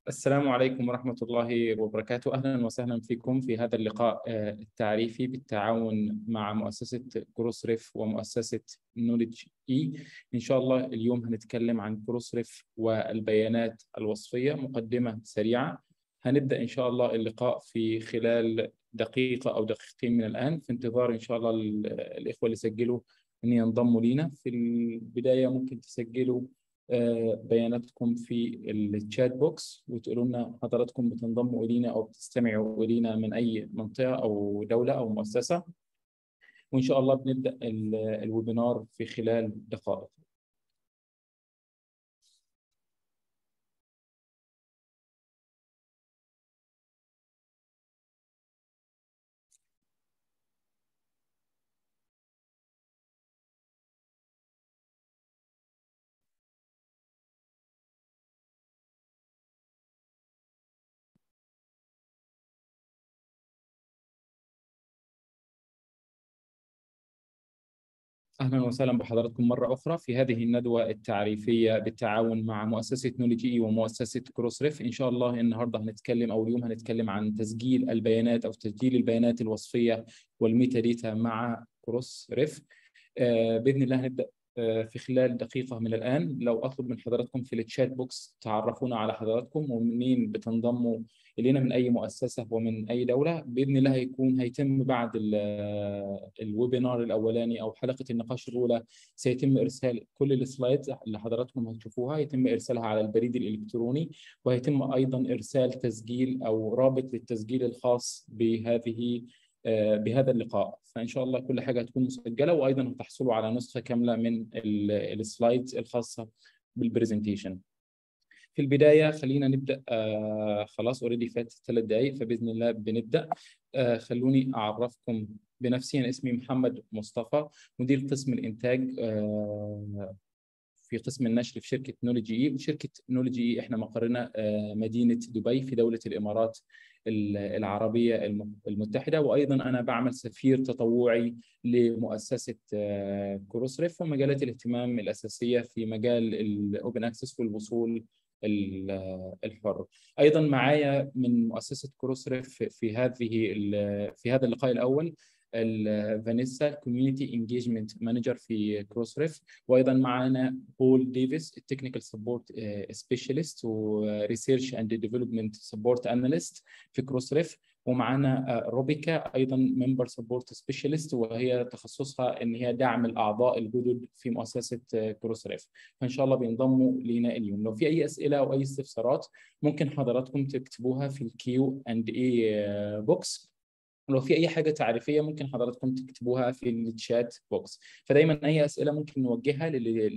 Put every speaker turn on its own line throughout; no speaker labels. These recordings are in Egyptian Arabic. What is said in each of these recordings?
السلام عليكم ورحمة الله وبركاته أهلا وسهلا فيكم في هذا اللقاء آه، التعريفي بالتعاون مع مؤسسة كروسريف ومؤسسة نولج إي إن شاء الله اليوم هنتكلم عن كروسريف والبيانات الوصفية مقدمة سريعة هنبدأ إن شاء الله اللقاء في خلال دقيقة أو دقيقتين من الآن في انتظار إن شاء الله الإخوة اللي سجلوا أن ينضموا لينا في البداية ممكن تسجلوا آه، بياناتكم في الشات بوكس وتقولوا لنا حضراتكم بتنضموا الينا او بتستمعوا الينا من اي منطقه او دوله او مؤسسه وان شاء الله بنبدا الويبينار في خلال دقائق أهلا وسهلا بحضراتكم مرة أخرى في هذه الندوة التعريفية بالتعاون مع مؤسسة نولوجي ومؤسسة كروسريف إن شاء الله النهاردة هنتكلم أو اليوم هنتكلم عن تسجيل البيانات أو تسجيل البيانات الوصفية والميتا ديتا مع كروسريف آه بإذن الله هنبدأ آه في خلال دقيقة من الآن لو أطلب من حضراتكم في التشات بوكس تعرفونا على حضراتكم ومنين بتنضموا الينا من اي مؤسسه ومن اي دوله باذن الله هيكون هيتم بعد الويبينار الاولاني او حلقه النقاش الاولى سيتم ارسال كل السلايدز اللي حضراتكم هتشوفوها يتم ارسالها على البريد الالكتروني وهيتم ايضا ارسال تسجيل او رابط للتسجيل الخاص بهذه بهذا اللقاء فان شاء الله كل حاجه هتكون مسجله وايضا هتحصلوا على نسخه كامله من السلايدز الخاصه بالبرزنتيشن في البدايه خلينا نبدا آه خلاص اوريدي فات ثلاث دقائق فباذن الله بنبدا آه خلوني اعرفكم بنفسي انا اسمي محمد مصطفى مدير قسم الانتاج آه في قسم النشر في شركه نولوجي اي وشركه نولوجي اي احنا مقرنا آه مدينه دبي في دوله الامارات العربيه المتحده وايضا انا بعمل سفير تطوعي لمؤسسه آه كروسريف ومجالات الاهتمام الاساسيه في مجال الاوبن اكسس والوصول الحر ايضا معايا من مؤسسه كروسريف في هذه في هذا اللقاء الاول فانيسا كوميونتي انجيجمنت مانجر في كروسريف وايضا معنا بول ديفيس التكنيكال سبورت سبيشالست وريسيرش اند ديفلوبمنت سبورت اناليست في كروسريف ومعانا روبيكا ايضا ممبر سبورت سبيشالست وهي تخصصها ان هي دعم الاعضاء الجدد في مؤسسه كروسريف فان شاء الله بينضموا لينا اليوم لو في اي اسئله او اي استفسارات ممكن حضراتكم تكتبوها في الكيو اند اي بوكس ولو في اي حاجه تعريفيه ممكن حضراتكم تكتبوها في الشات بوكس فدايما اي اسئله ممكن نوجهها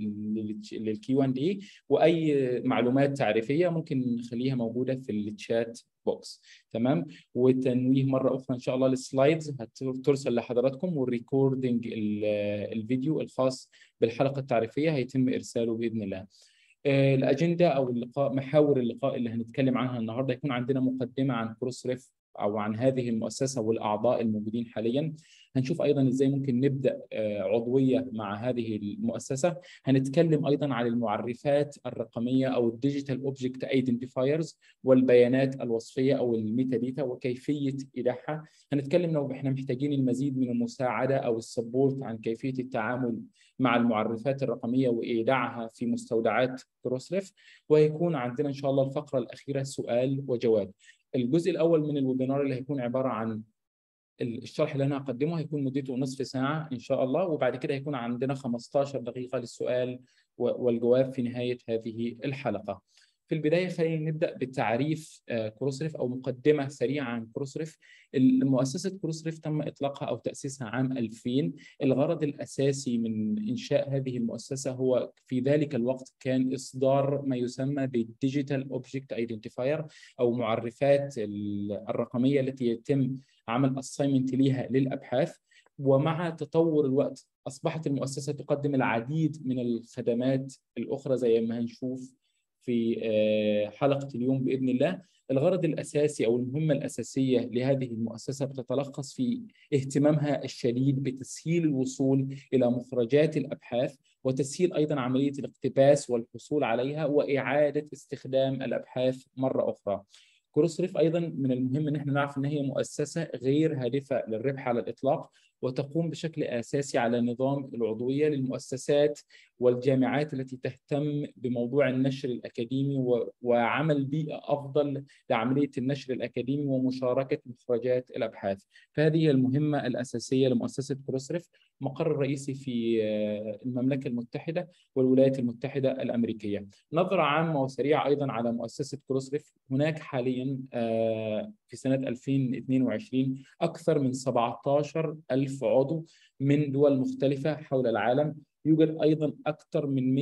للكيو اند اي واي معلومات تعريفيه ممكن نخليها موجوده في الشات بوكس تمام وتنويه مره اخرى ان شاء الله السلايدز هترسل لحضراتكم والريكوردنج الفيديو الخاص بالحلقه التعريفيه هيتم ارساله باذن الله الاجنده او اللقاء محاور اللقاء اللي هنتكلم عنها النهارده يكون عندنا مقدمه عن كروسريف او عن هذه المؤسسه والاعضاء الموجودين حاليا هنشوف ايضا ازاي ممكن نبدا عضويه مع هذه المؤسسه هنتكلم ايضا عن المعرفات الرقميه او الديجيتال اوبجكت ايدنتيفايرز والبيانات الوصفيه او الميتا ديتا وكيفيه ايداعها هنتكلم لو احنا محتاجين المزيد من المساعده او السبورت عن كيفيه التعامل مع المعرفات الرقميه وايداعها في مستودعات كروسريف وهيكون عندنا ان شاء الله الفقره الاخيره سؤال وجواب الجزء الاول من الويبينار اللي هيكون عباره عن الشرح اللي انا هقدمه هيكون مدته نصف ساعه ان شاء الله وبعد كده هيكون عندنا 15 دقيقه للسؤال والجواب في نهايه هذه الحلقه. في البدايه خلينا نبدا بتعريف كروسريف او مقدمه سريعه عن كروسريف. المؤسسه كروسريف تم اطلاقها او تاسيسها عام 2000 الغرض الاساسي من انشاء هذه المؤسسه هو في ذلك الوقت كان اصدار ما يسمى بالديجيتال اوبجكت ايدنتيفاير او معرفات الرقميه التي يتم عمل اساينمنت ليها للابحاث ومع تطور الوقت اصبحت المؤسسه تقدم العديد من الخدمات الاخرى زي ما هنشوف في حلقة اليوم بإذن الله الغرض الأساسي أو المهمة الأساسية لهذه المؤسسة بتتلخص في اهتمامها الشديد بتسهيل الوصول إلى مخرجات الأبحاث وتسهيل أيضا عملية الاقتباس والحصول عليها وإعادة استخدام الأبحاث مرة أخرى كروسريف ايضا من المهم ان احنا نعرف ان هي مؤسسه غير هادفه للربح على الاطلاق وتقوم بشكل اساسي على نظام العضويه للمؤسسات والجامعات التي تهتم بموضوع النشر الاكاديمي وعمل بيئه افضل لعمليه النشر الاكاديمي ومشاركه مخرجات الابحاث. فهذه هي المهمه الاساسيه لمؤسسه كروسريف مقر الرئيسي في آه، المملكه المتحده والولايات المتحده الامريكيه. نظره عامه وسريعه ايضا على مؤسسه كروسريف هناك حاليا آه، في سنه 2022 اكثر من 17 ألف عضو من دول مختلفه حول العالم يوجد أيضا أكثر من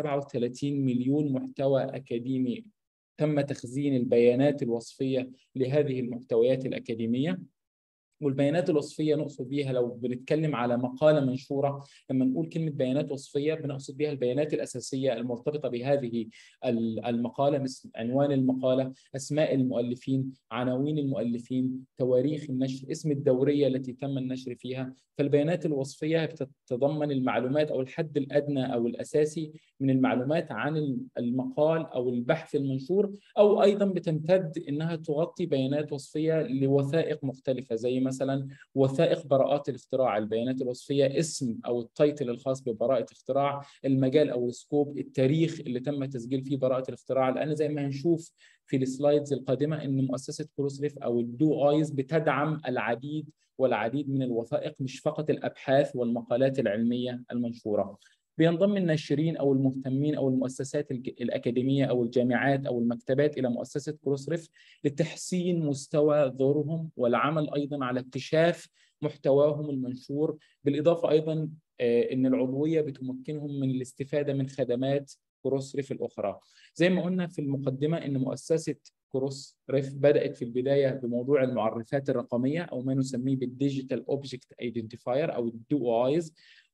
137 مليون محتوى أكاديمي تم تخزين البيانات الوصفية لهذه المحتويات الأكاديمية والبيانات الوصفيه نقصد بيها لو بنتكلم على مقاله منشوره لما نقول كلمه بيانات وصفيه بنقصد بيها البيانات الاساسيه المرتبطه بهذه المقاله مثل عنوان المقاله، اسماء المؤلفين، عناوين المؤلفين، تواريخ النشر، اسم الدوريه التي تم النشر فيها، فالبيانات الوصفيه بتتضمن المعلومات او الحد الادنى او الاساسي من المعلومات عن المقال او البحث المنشور او ايضا بتمتد انها تغطي بيانات وصفيه لوثائق مختلفه زي مثلا وثائق براءات الاختراع البيانات الوصفيه اسم او التايتل الخاص ببراءه اختراع المجال او السكوب التاريخ اللي تم تسجيل فيه براءه الاختراع لان زي ما هنشوف في السلايدز القادمه ان مؤسسه كروسريف او الدو ايز بتدعم العديد والعديد من الوثائق مش فقط الابحاث والمقالات العلميه المنشوره. بينضم الناشرين او المهتمين او المؤسسات الاكاديميه او الجامعات او المكتبات الى مؤسسه كروسريف لتحسين مستوى دورهم والعمل ايضا على اكتشاف محتواهم المنشور بالاضافه ايضا آه، ان العضويه بتمكنهم من الاستفاده من خدمات كروسريف الاخرى. زي ما قلنا في المقدمه ان مؤسسه كروس ريف بدات في البدايه بموضوع المعرفات الرقميه او ما نسميه بالديجيتال اوبجكت ايدنتيفاير او الدو ايز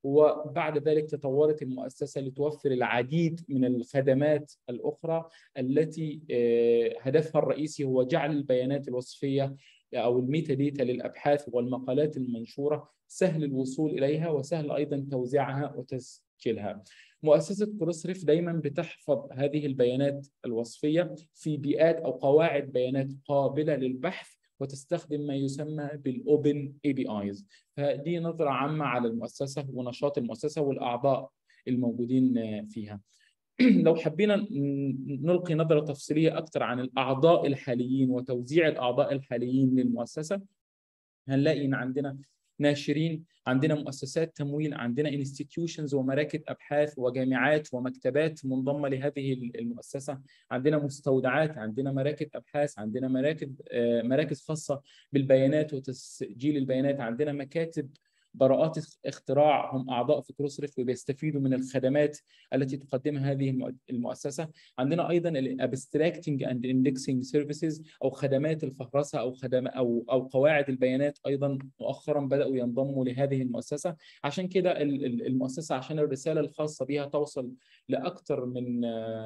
وبعد ذلك تطورت المؤسسه لتوفر العديد من الخدمات الاخرى التي آه، هدفها الرئيسي هو جعل البيانات الوصفيه او الميتا ديتا للابحاث والمقالات المنشوره سهل الوصول اليها وسهل ايضا توزيعها وتسجيلها. مؤسسه كروسريف دايما بتحفظ هذه البيانات الوصفيه في بيئات او قواعد بيانات قابله للبحث وتستخدم ما يسمى بالاوبن اي بي ايز فدي نظره عامه على المؤسسه ونشاط المؤسسه والاعضاء الموجودين فيها لو حبينا نلقي نظرة تفصيلية أكثر عن الأعضاء الحاليين وتوزيع الأعضاء الحاليين للمؤسسة هنلاقي إن عندنا ناشرين عندنا مؤسسات تمويل عندنا انستتيوشنز ومراكز ابحاث وجامعات ومكتبات منضمه لهذه المؤسسه عندنا مستودعات عندنا مراكز ابحاث عندنا مراكز آه، مراكز خاصه بالبيانات وتسجيل البيانات عندنا مكاتب براءات اختراع هم اعضاء في كروسريف وبيستفيدوا من الخدمات التي تقدمها هذه المؤسسه عندنا ايضا الابستراكتنج اند اندكسنج سيرفيسز او خدمات الفهرسه او خدمات او او قواعد البيانات ايضا مؤخرا بداوا ينضموا لهذه المؤسسه عشان كده المؤسسه عشان الرساله الخاصه بها توصل لاكثر من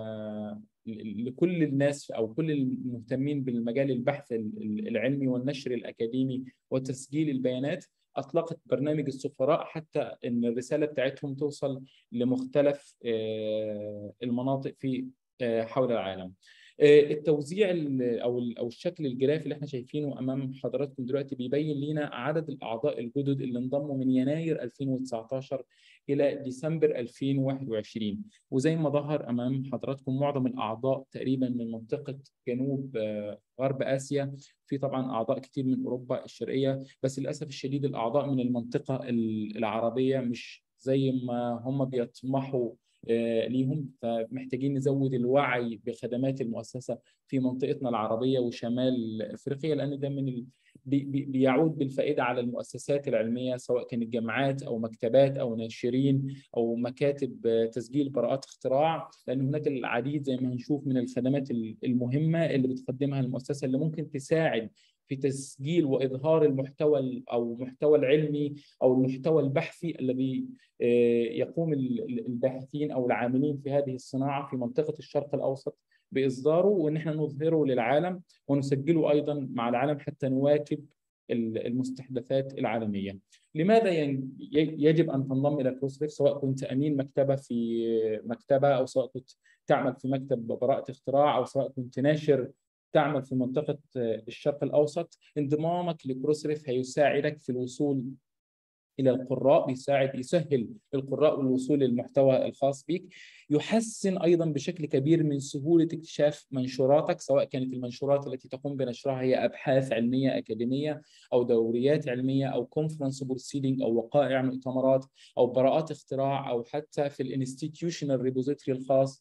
لكل الناس او كل المهتمين بالمجال البحث العلمي والنشر الاكاديمي وتسجيل البيانات اطلقت برنامج السفراء حتى ان الرساله بتاعتهم توصل لمختلف آه، المناطق في آه، حول العالم. آه، التوزيع او او الشكل الجرافي اللي احنا شايفينه امام حضراتكم دلوقتي بيبين لنا عدد الاعضاء الجدد اللي انضموا من يناير 2019 الى ديسمبر 2021 وزي ما ظهر امام حضراتكم معظم الاعضاء تقريبا من منطقه جنوب آه، غرب اسيا في طبعا اعضاء كتير من اوروبا الشرقيه بس للاسف الشديد الاعضاء من المنطقه العربيه مش زي ما هم بيطمحوا آه، ليهم فمحتاجين نزود الوعي بخدمات المؤسسه في منطقتنا العربيه وشمال افريقيا لان ده من بيعود بالفائده على المؤسسات العلميه سواء كانت جامعات او مكتبات او ناشرين او مكاتب تسجيل براءات اختراع لان هناك العديد زي ما هنشوف من الخدمات المهمه اللي بتقدمها المؤسسه اللي ممكن تساعد في تسجيل واظهار المحتوى او المحتوى العلمي او المحتوى البحثي الذي يقوم الباحثين او العاملين في هذه الصناعه في منطقه الشرق الاوسط باصداره وان احنا نظهره للعالم ونسجله ايضا مع العالم حتى نواكب المستحدثات العالميه. لماذا يجب ان تنضم الى كروسريف سواء كنت امين مكتبه في مكتبه او سواء كنت تعمل في مكتب براءه اختراع او سواء كنت ناشر تعمل في منطقه الشرق الاوسط انضمامك لكروسريف هيساعدك في الوصول الى القراء بيساعد يسهل للقراء الوصول للمحتوى الخاص بك يحسن ايضا بشكل كبير من سهوله اكتشاف منشوراتك سواء كانت المنشورات التي تقوم بنشرها هي ابحاث علميه اكاديميه او دوريات علميه او كونفرنس بروسيدنج او وقائع مؤتمرات او براءات اختراع او حتى في الانستتيوشنال ريبوزيتوري الخاص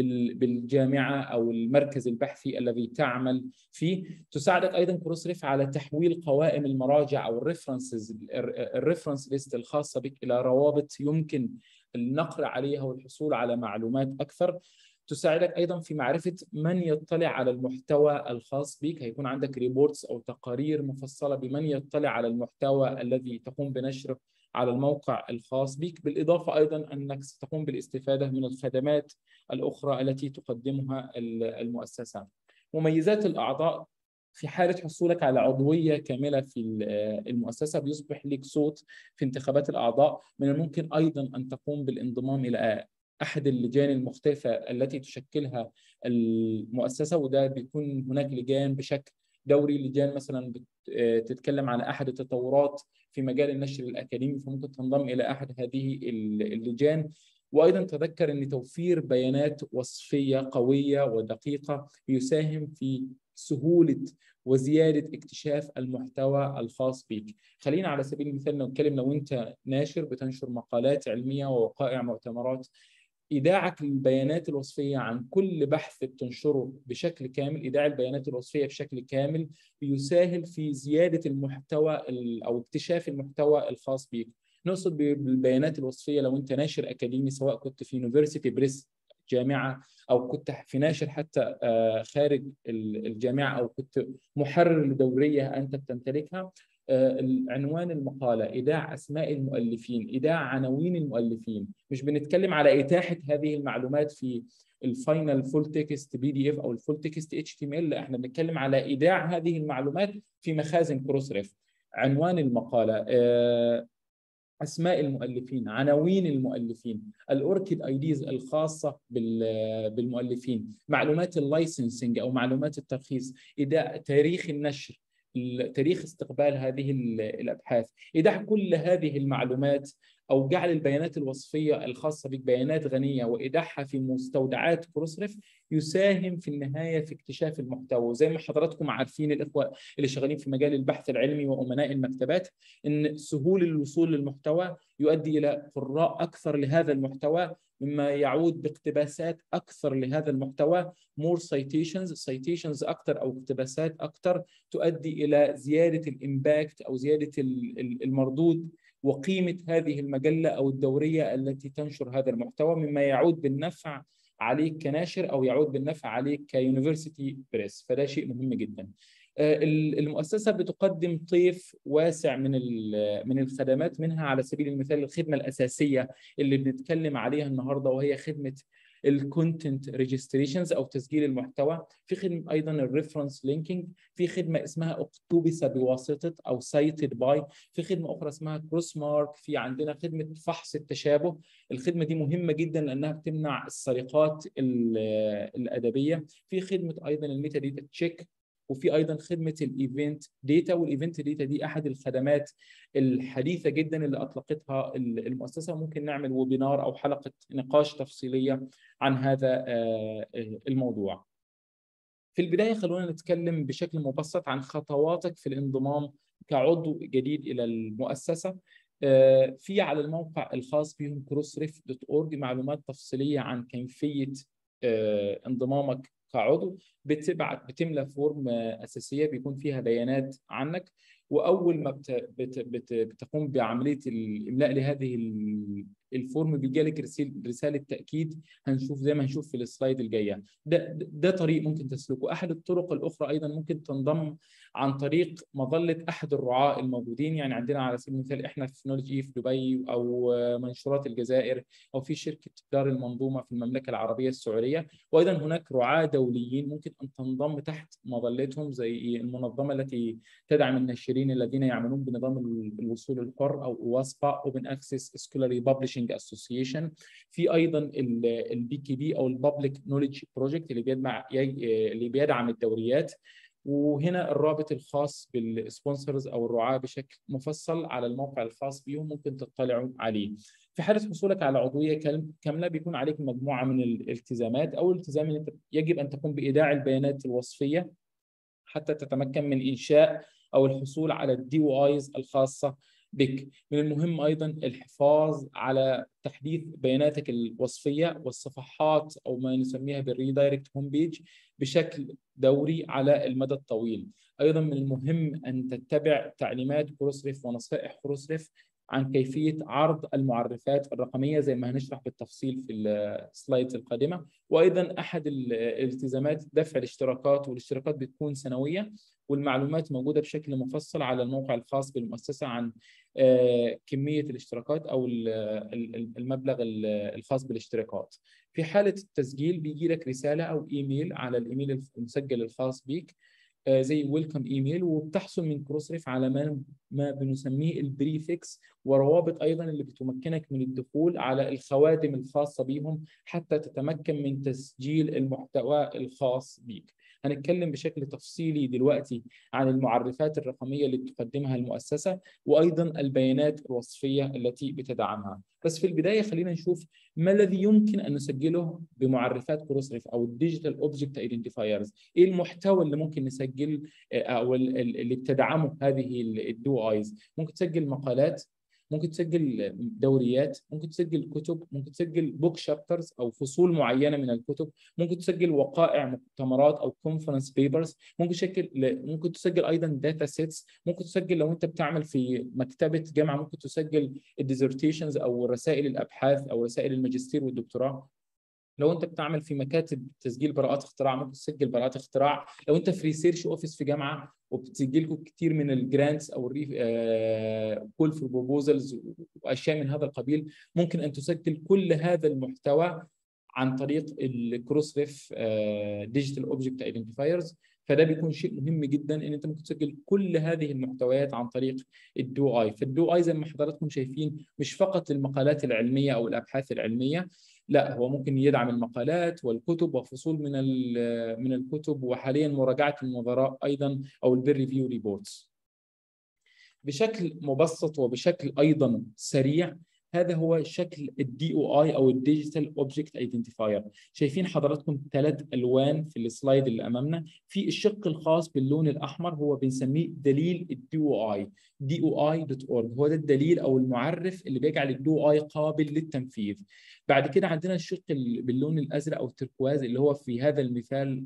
بالجامعه او المركز البحثي الذي تعمل فيه تساعدك ايضا كروسريف على تحويل قوائم المراجع او الريفرنسز الريفرنس ليست الخاصه بك الى روابط يمكن النقر عليها والحصول على معلومات اكثر تساعدك ايضا في معرفه من يطلع على المحتوى الخاص بك هيكون عندك ريبورتس او تقارير مفصله بمن يطلع على المحتوى الذي تقوم بنشره على الموقع الخاص بك بالإضافة أيضا أنك ستقوم بالاستفادة من الخدمات الأخرى التي تقدمها المؤسسة مميزات الأعضاء في حالة حصولك على عضوية كاملة في المؤسسة بيصبح لك صوت في انتخابات الأعضاء من الممكن أيضا أن تقوم بالانضمام إلى أحد اللجان المختلفة التي تشكلها المؤسسة وده بيكون هناك لجان بشكل دوري لجان مثلا بتتكلم على احد التطورات في مجال النشر الاكاديمي فممكن تنضم الى احد هذه اللجان وايضا تذكر ان توفير بيانات وصفيه قويه ودقيقه يساهم في سهوله وزياده اكتشاف المحتوى الخاص بك. خلينا على سبيل المثال نتكلم لو انت ناشر بتنشر مقالات علميه ووقائع مؤتمرات ايداعك للبيانات الوصفيه عن كل بحث بتنشره بشكل كامل ايداع البيانات الوصفيه بشكل كامل بيساهم في زياده المحتوى او اكتشاف المحتوى الخاص بيك نقصد بالبيانات الوصفيه لو انت ناشر اكاديمي سواء كنت في يونيفرسيتي بريس جامعه او كنت في ناشر حتى خارج الجامعه او كنت محرر لدوريه انت بتمتلكها عنوان المقاله ايداع اسماء المؤلفين ايداع عناوين المؤلفين مش بنتكلم على اتاحه هذه المعلومات في الفاينل فول تكست بي دي اف او الفول تكست اتش تي ام ال لا احنا بنتكلم على ايداع هذه المعلومات في مخازن كروس ريف عنوان المقاله اسماء المؤلفين عناوين المؤلفين الاوركيد ايديز الخاصه بالمؤلفين معلومات اللايسنسنج او معلومات الترخيص ايداع تاريخ النشر تاريخ استقبال هذه الابحاث ايداع كل هذه المعلومات او جعل البيانات الوصفيه الخاصه بك بيانات غنيه وايداعها في مستودعات كروسريف يساهم في النهايه في اكتشاف المحتوى زي ما حضراتكم عارفين الاخوه اللي شغالين في مجال البحث العلمي وامناء المكتبات ان سهول الوصول للمحتوى يؤدي الى قراء اكثر لهذا المحتوى مما يعود باقتباسات اكثر لهذا المحتوى مور سايتيشنز سايتيشنز اكثر او اقتباسات اكثر تؤدي الى زياده الامباكت او زياده المردود وقيمه هذه المجله او الدوريه التي تنشر هذا المحتوى مما يعود بالنفع عليك كناشر او يعود بالنفع عليك كيونيفرسيتي بريس فده شيء مهم جدا المؤسسه بتقدم طيف واسع من من الخدمات منها على سبيل المثال الخدمه الاساسيه اللي بنتكلم عليها النهارده وهي خدمه الكونتنت ريجستريشنز او تسجيل المحتوى في خدمه ايضا الريفرنس لينكينج في خدمه اسمها اقتبس بواسطه او سايتد باي في خدمه اخرى اسمها كروس مارك في عندنا خدمه فحص التشابه الخدمه دي مهمه جدا لانها بتمنع السرقات الادبيه في خدمه ايضا الميتا داتا تشيك وفي ايضا خدمه الايفنت داتا والايفنت داتا دي احد الخدمات الحديثه جدا اللي اطلقتها المؤسسه ممكن نعمل ويبينار او حلقه نقاش تفصيليه عن هذا الموضوع. في البدايه خلونا نتكلم بشكل مبسط عن خطواتك في الانضمام كعضو جديد الى المؤسسه في على الموقع الخاص بهم crossref.org معلومات تفصيليه عن كيفيه انضمامك كعضو بتبعت بتملى فورم اساسيه بيكون فيها بيانات عنك واول ما بت بت بت بتقوم بعمليه الاملاء لهذه الفورم بيجي لك رساله تاكيد هنشوف زي ما هنشوف في السلايد الجايه ده ده طريق ممكن تسلكه احد الطرق الاخرى ايضا ممكن تنضم عن طريق مظله احد الرعاة الموجودين يعني عندنا على سبيل المثال احنا في نولج اي في دبي او منشورات الجزائر او في شركه دار المنظومه في المملكه العربيه السعوديه وايضا هناك رعاة دوليين ممكن ان تنضم تحت مظلتهم زي المنظمه التي تدعم الناشرين الذين يعملون بنظام الوصول الحر او واسبا اوبن اكسس سكولاري ببلشنج اسوسيشن في ايضا البي كي بي او الببليك نولج بروجكت اللي بيدعم اللي بيدعم الدوريات وهنا الرابط الخاص بالسبونسرز او الرعاة بشكل مفصل على الموقع الخاص بيهم ممكن تطلعوا عليه. في حاله حصولك على عضويه كامله بيكون عليك مجموعه من الالتزامات، اول التزام ان انت يجب ان تقوم بايداع البيانات الوصفيه حتى تتمكن من انشاء او الحصول على الدي ايز الخاصه بك من المهم ايضا الحفاظ على تحديث بياناتك الوصفيه والصفحات او ما نسميها بالريدايركت هوم بيج بشكل دوري على المدى الطويل ايضا من المهم ان تتبع تعليمات كروسريف ونصائح كروسريف عن كيفيه عرض المعرفات الرقميه زي ما هنشرح بالتفصيل في السلايدز القادمه وايضا احد الالتزامات دفع الاشتراكات والاشتراكات بتكون سنويه والمعلومات موجوده بشكل مفصل على الموقع الخاص بالمؤسسه عن كميه الاشتراكات او المبلغ الخاص بالاشتراكات. في حاله التسجيل بيجي لك رساله او ايميل على الايميل المسجل الخاص بيك زي ويلكم ايميل وبتحصل من كروسريف على ما ما بنسميه البريفكس وروابط ايضا اللي بتمكنك من الدخول على الخواتم الخاصه بيهم حتى تتمكن من تسجيل المحتوى الخاص بيك. هنتكلم بشكل تفصيلي دلوقتي عن المعرفات الرقميه اللي بتقدمها المؤسسه وايضا البيانات الوصفيه التي بتدعمها بس في البدايه خلينا نشوف ما الذي يمكن ان نسجله بمعرفات كروسريف او الديجيتال اوبجكت ايدنتيفايرز ايه المحتوى اللي ممكن نسجل او اللي بتدعمه هذه الدو ايز ممكن تسجل مقالات ممكن تسجل دوريات ممكن تسجل كتب ممكن تسجل بوك شابترز او فصول معينه من الكتب ممكن تسجل وقائع مؤتمرات او كونفرنس بيبرز ممكن تسجل ممكن تسجل ايضا داتا سيتس ممكن تسجل لو انت بتعمل في مكتبه جامعه ممكن تسجل الديزرتيشنز او رسائل الابحاث او رسائل الماجستير والدكتوراه لو انت بتعمل في مكاتب تسجيل براءات اختراع ممكن تسجل براءات اختراع لو انت في ريسيرش اوفيس في جامعه وبتسجل لكم كتير من الجرانتس او الريف كول فور بروبوزلز واشياء من هذا القبيل ممكن ان تسجل كل هذا المحتوى عن طريق الكروس ريف ديجيتال اوبجكت ايدنتيفايرز فده بيكون شيء مهم جدا ان انت ممكن تسجل كل هذه المحتويات عن طريق الدو اي فالدو اي زي ما حضراتكم شايفين مش فقط للمقالات العلميه او الابحاث العلميه لا هو ممكن يدعم المقالات والكتب وفصول من من الكتب وحاليا مراجعه النظراء ايضا او البير ريفيو ريبورتس بشكل مبسط وبشكل ايضا سريع هذا هو شكل الدي او اي او الديجيتال اوبجكت ايدنتيفاير شايفين حضراتكم ثلاث الوان في السلايد اللي امامنا في الشق الخاص باللون الاحمر هو بنسميه دليل الدي او اي دي او اي دوت اورج هو ده الدليل او المعرف اللي بيجعل الدي او اي قابل للتنفيذ بعد كده عندنا الشق باللون الازرق او التركواز اللي هو في هذا المثال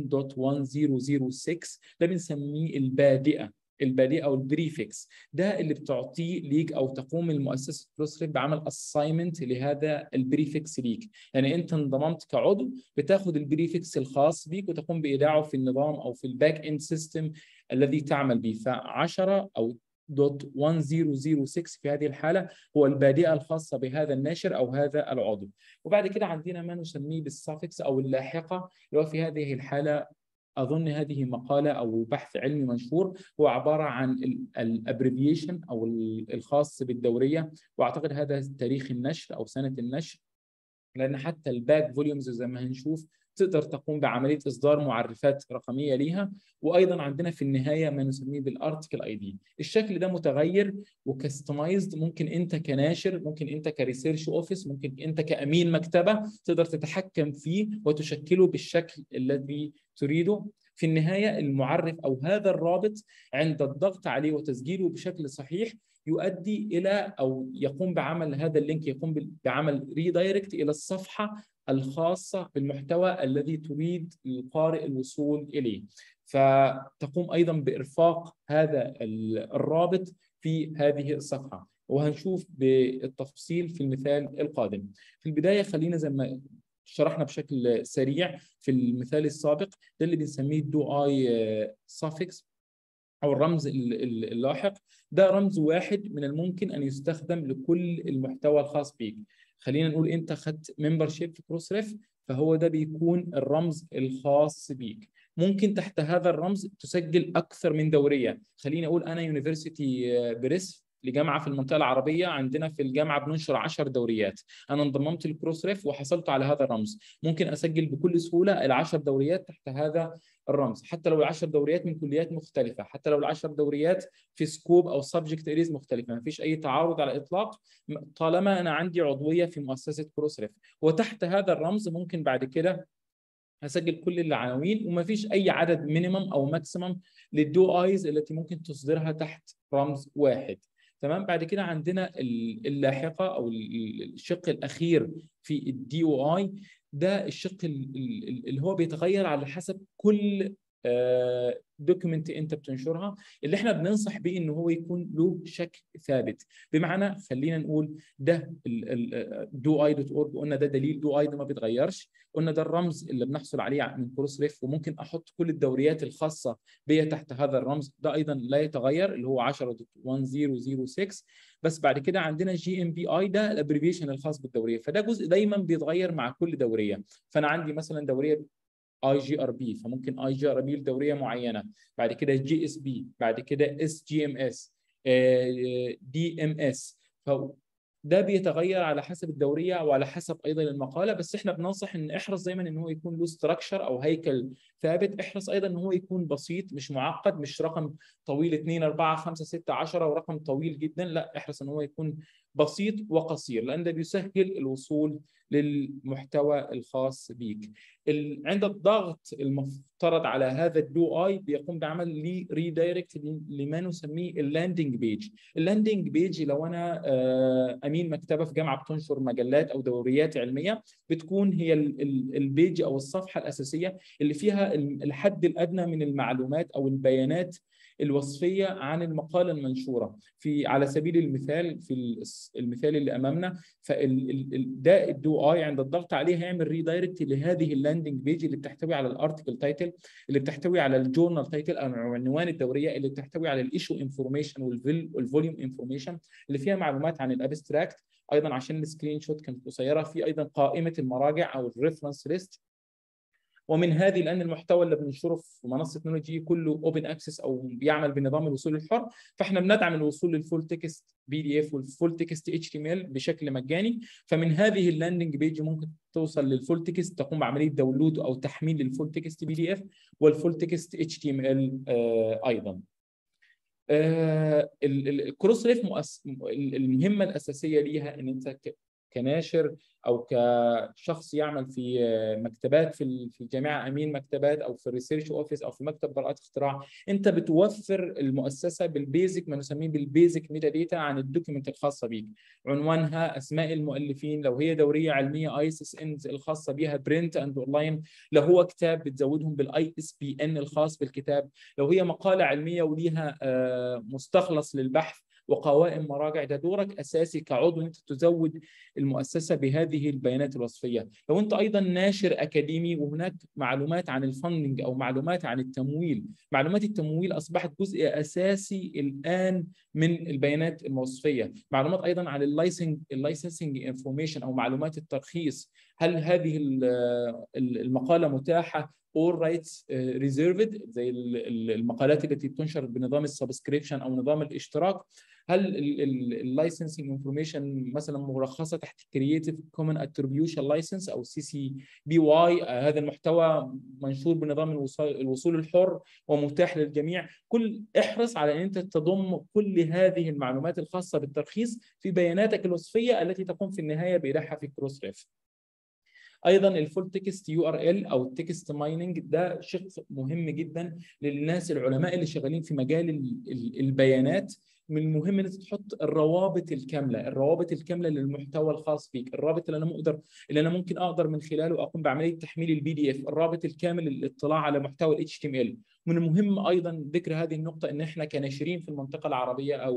10.1006 ده بنسميه البادئه البادئه او البريفكس ده اللي بتعطيه ليك او تقوم المؤسسه كروسريف بعمل اساينمنت لهذا البريفكس ليك يعني انت انضممت كعضو بتاخد البريفكس الخاص بيك وتقوم بايداعه في النظام او في الباك اند سيستم الذي تعمل به ف10 او دوت 1006 في هذه الحالة هو البادئة الخاصة بهذا الناشر أو هذا العضو وبعد كده عندنا ما نسميه بالسافكس أو اللاحقة اللي هو في هذه الحالة اظن هذه مقاله او بحث علمي منشور هو عباره عن الابريفيشن او الخاص بالدوريه واعتقد هذا تاريخ النشر او سنه النشر لان حتى الباك فوليومز زي ما هنشوف تقدر تقوم بعمليه اصدار معرفات رقميه ليها وايضا عندنا في النهايه ما نسميه بالارتكل اي دي الشكل ده متغير وكستمايزد ممكن انت كناشر ممكن انت كريسيرش اوفيس ممكن انت كامين مكتبه تقدر تتحكم فيه وتشكله بالشكل الذي تريده في النهايه المعرف او هذا الرابط عند الضغط عليه وتسجيله بشكل صحيح يؤدي الى او يقوم بعمل هذا اللينك يقوم بعمل ريدايركت الى الصفحه الخاصه بالمحتوى الذي تريد القارئ الوصول اليه فتقوم ايضا بارفاق هذا الرابط في هذه الصفحه وهنشوف بالتفصيل في المثال القادم في البدايه خلينا زي ما شرحنا بشكل سريع في المثال السابق ده اللي بنسميه دو اي suffix او الرمز اللاحق ده رمز واحد من الممكن ان يستخدم لكل المحتوى الخاص بيك خلينا نقول انت خدت ممبرشيب في كروس ريف فهو ده بيكون الرمز الخاص بيك ممكن تحت هذا الرمز تسجل اكثر من دوريه خليني اقول انا يونيفرسيتي بريس لجامعه في المنطقه العربيه عندنا في الجامعه بننشر 10 دوريات انا انضممت للكروس ريف وحصلت على هذا الرمز ممكن اسجل بكل سهوله العشر دوريات تحت هذا الرمز حتى لو العشر دوريات من كليات مختلفه حتى لو العشر دوريات في سكوب او سبجكت اريز مختلفه ما فيش اي تعارض على الاطلاق طالما انا عندي عضويه في مؤسسه كروس ريف وتحت هذا الرمز ممكن بعد كده هسجل كل العناوين وما فيش اي عدد مينيمم او ماكسيمم للدو ايز التي ممكن تصدرها تحت رمز واحد تمام بعد كده عندنا اللاحقه او الشق الاخير في الدي او اي ده الشق اللي هو بيتغير على حسب كل دوكيمنت انت بتنشرها اللي احنا بننصح بيه ان هو يكون له شكل ثابت بمعنى خلينا نقول ده دو اي دوت اورج قلنا ده دليل دو اي ده ما بيتغيرش قلنا ده الرمز اللي بنحصل عليه من كروس ريف وممكن احط كل الدوريات الخاصه بيا تحت هذا الرمز ده ايضا لا يتغير اللي هو 10.1006 بس بعد كده عندنا جي ام بي اي ده الابريفيشن الخاص بالدوريه فده جزء دايما بيتغير مع كل دوريه فانا عندي مثلا دوريه اي جي ار بي فممكن اي جي ار بي لدوريه معينه بعد كده جي اس بي بعد كده اس جي ام اس دي ام اس ده بيتغير على حسب الدوريه وعلى حسب ايضا المقاله بس احنا بننصح ان احرص دايما ان هو يكون له ستراكشر او هيكل ثابت احرص ايضا ان هو يكون بسيط مش معقد مش رقم طويل 2 4 5 6 10 ورقم طويل جدا لا احرص ان هو يكون بسيط وقصير لان ده بيسهل الوصول للمحتوى الخاص بيك عند الضغط المفترض على هذا الدو اي بيقوم بعمل لي ريدايركت لما نسميه اللاندنج بيج اللاندنج بيج لو انا امين مكتبه في جامعه بتنشر مجلات او دوريات علميه بتكون هي البيج او الصفحه الاساسيه اللي فيها الحد الادنى من المعلومات او البيانات الوصفيه عن المقاله المنشوره في على سبيل المثال في المثال اللي امامنا فده الدو اي عند الضغط عليه هيعمل ريدايركت لهذه اللاندنج بيج اللي بتحتوي على الارتكل تايتل اللي بتحتوي على الجورنال تايتل او عنوان الدوريه اللي بتحتوي على الايشو انفورميشن والفوليوم انفورميشن اللي فيها معلومات عن الابستراكت ايضا عشان السكرين شوت كانت قصيره في ايضا قائمه المراجع او الريفرنس ليست ومن هذه لان المحتوى اللي بننشره في منصه نونو جي كله اوبن اكسس او بيعمل بنظام الوصول الحر فاحنا بندعم الوصول للفول تكست بي دي اف والفول تكست اتش تي ام ال بشكل مجاني فمن هذه اللاندنج بيج ممكن توصل للفول تكست تقوم بعمليه داونلود او تحميل للفول تكست بي دي اف والفول تكست اتش تي ام ال ايضا آه الكروس ريف مؤس... المهمه الاساسيه ليها ان انت كناشر او كشخص يعمل في مكتبات في في الجامعه امين مكتبات او في الريسيرش اوفيس او في مكتب براءات اختراع انت بتوفر المؤسسه بالبيزك ما نسميه بالبيزك ميتا داتا عن الدوكيمنت الخاصه بيك عنوانها اسماء المؤلفين لو هي دوريه علميه اي اس اس ان الخاصه بيها برنت اند اونلاين لو هو كتاب بتزودهم بالاي اس بي ان الخاص بالكتاب لو هي مقاله علميه وليها مستخلص للبحث وقوائم مراجع ده دورك اساسي كعضو انت تزود المؤسسه بهذه البيانات الوصفيه لو انت ايضا ناشر اكاديمي وهناك معلومات عن الفندنج او معلومات عن التمويل معلومات التمويل اصبحت جزء اساسي الان من البيانات الوصفيه معلومات ايضا عن اللايسنج اللايسنسنج انفورميشن او معلومات الترخيص هل هذه المقاله متاحه all rights reserved زي المقالات التي تنشر بنظام السبسكريبشن او نظام الاشتراك هل اللايسنسنج انفورميشن مثلا مرخصه تحت كرييتيف كومن اتريبيوشن لايسنس او سي سي بي واي هذا المحتوى منشور بنظام الوصول الحر ومتاح للجميع كل احرص على ان انت تضم كل هذه المعلومات الخاصه بالترخيص في بياناتك الوصفيه التي تقوم في النهايه بايداعها في كروس ريف ايضا الفول تكست يو ار ال او التكست مايننج ده شق مهم جدا للناس العلماء اللي شغالين في مجال البيانات من المهم ان انت تحط الروابط الكامله، الروابط الكامله للمحتوى الخاص بيك، الرابط اللي انا مقدر اللي انا ممكن اقدر من خلاله اقوم بعمليه تحميل البي دي اف، الرابط الكامل للاطلاع على محتوى الاتش تي ام ال. من المهم ايضا ذكر هذه النقطه ان احنا كناشرين في المنطقه العربيه او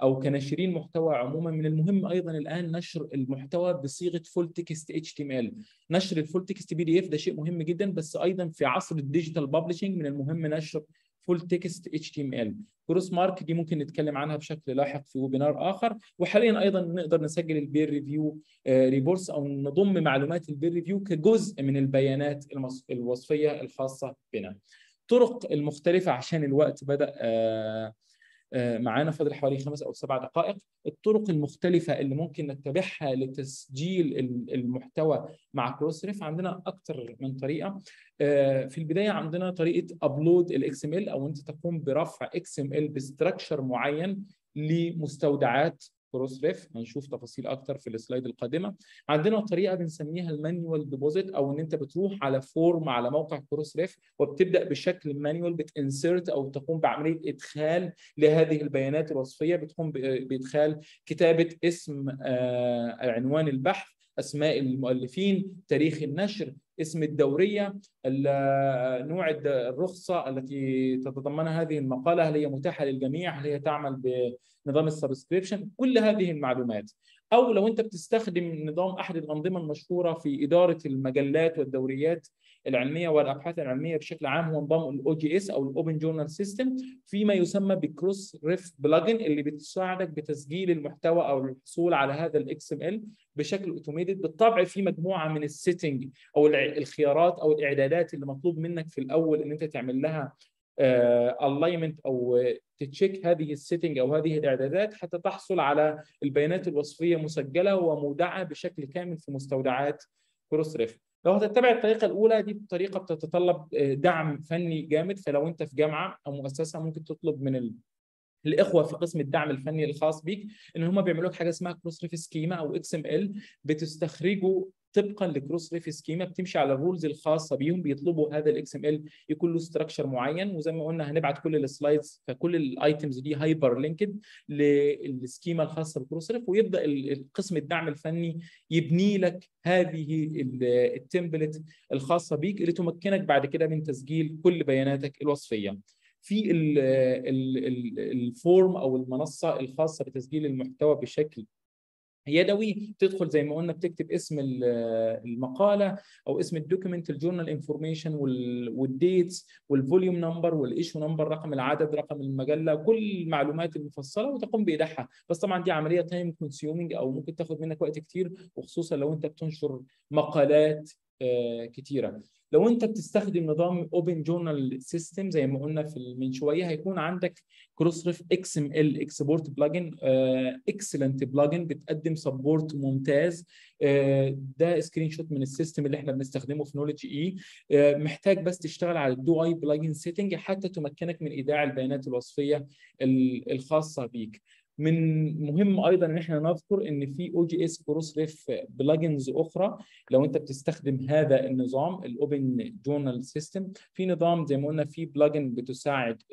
او كناشرين محتوى عموما من المهم ايضا الان نشر المحتوى بصيغه فول تكست اتش تي ام ال نشر الفول تكست بي دي اف ده شيء مهم جدا بس ايضا في عصر الديجيتال ببلشنج من المهم نشر فول تكست اتش تي ام ال كروس مارك دي ممكن نتكلم عنها بشكل لاحق في ويبينار اخر وحاليا ايضا نقدر نسجل البير ريفيو ريبورتس او نضم معلومات البير ريفيو كجزء من البيانات الوصفيه الخاصه بنا الطرق المختلفه عشان الوقت بدا آه معانا فاضل حوالي خمس او سبع دقائق الطرق المختلفه اللي ممكن نتبعها لتسجيل المحتوى مع كروس ريف عندنا اكثر من طريقه في البدايه عندنا طريقه ابلود الاكس ام ال او انت تقوم برفع اكس ام ال بستراكشر معين لمستودعات كروس ريف هنشوف تفاصيل اكتر في السلايد القادمه عندنا طريقه بنسميها المانيوال ديبوزيت او ان انت بتروح على فورم على موقع كروس ريف وبتبدا بشكل مانيوال بتنسرت او تقوم بعمليه ادخال لهذه البيانات الوصفيه بتقوم بادخال كتابه اسم آه عنوان البحث اسماء المؤلفين تاريخ النشر اسم الدوريه نوع الرخصه التي تتضمنها هذه المقاله هل هي متاحه للجميع هل هي تعمل بنظام السبسكريبشن كل هذه المعلومات او لو انت بتستخدم نظام احد الانظمه المشهوره في اداره المجلات والدوريات العلميه والابحاث العلميه بشكل عام هو نظام الاو جي اس او الاوبن جورنال سيستم فيما يسمى بكروس ريف بلجن اللي بتساعدك بتسجيل المحتوى او الحصول على هذا الاكس ام ال بشكل اوتوميتد بالطبع في مجموعه من السيتنج او الخيارات او الاعدادات اللي مطلوب منك في الاول ان انت تعمل لها الاينمنت uh, او تتشيك هذه السيتنج او هذه الاعدادات حتى تحصل على البيانات الوصفيه مسجله ومودعه بشكل كامل في مستودعات كروس ريف لو هتتبع الطريقه الاولى دي طريقه بتتطلب دعم فني جامد فلو انت في جامعه او مؤسسه ممكن تطلب من ال... الاخوه في قسم الدعم الفني الخاص بيك ان هم بيعملوا لك حاجه اسمها كروس ريف سكيما او اكس ام ال بتستخرجه طبقا لكروس ريف سكيما بتمشي على الرولز الخاصه بيهم بيطلبوا هذا الاكس ام ال يكون له ستراكشر معين وزي ما قلنا هنبعت كل السلايدز فكل الايتمز دي هايبر لينكد للسكيما الخاصه بكروس ريف ويبدا القسم الدعم الفني يبني لك هذه التمبلت الخاصه بيك اللي تمكنك بعد كده من تسجيل كل بياناتك الوصفيه في الفورم او المنصه الخاصه بتسجيل المحتوى بشكل يدوي تدخل زي ما قلنا بتكتب اسم المقاله او اسم الدوكيمنت الجورنال انفورميشن والديتس والفوليوم نمبر والايشو نمبر رقم العدد رقم المجله كل المعلومات المفصله وتقوم بايداعها بس طبعا دي عمليه تايم كونسيومينج او ممكن تاخد منك وقت كتير وخصوصا لو انت بتنشر مقالات كتيره لو انت بتستخدم نظام اوبن جورنال سيستم زي ما قلنا في من شويه هيكون عندك كروس ريف اكس ام ال اكسبورت بلجن اكسلنت بلجن بتقدم سبورت ممتاز آه ده سكرين شوت من السيستم اللي احنا بنستخدمه في نولج اي آه محتاج بس تشتغل على الدو اي بلجن سيتنج حتى تمكنك من ايداع البيانات الوصفيه الخاصه بيك من مهم ايضا ان احنا نذكر ان في او جي اس كروس ريف بلجنز اخرى لو انت بتستخدم هذا النظام الاوبن جورنال سيستم في نظام زي ما قلنا في بلجن بتساعد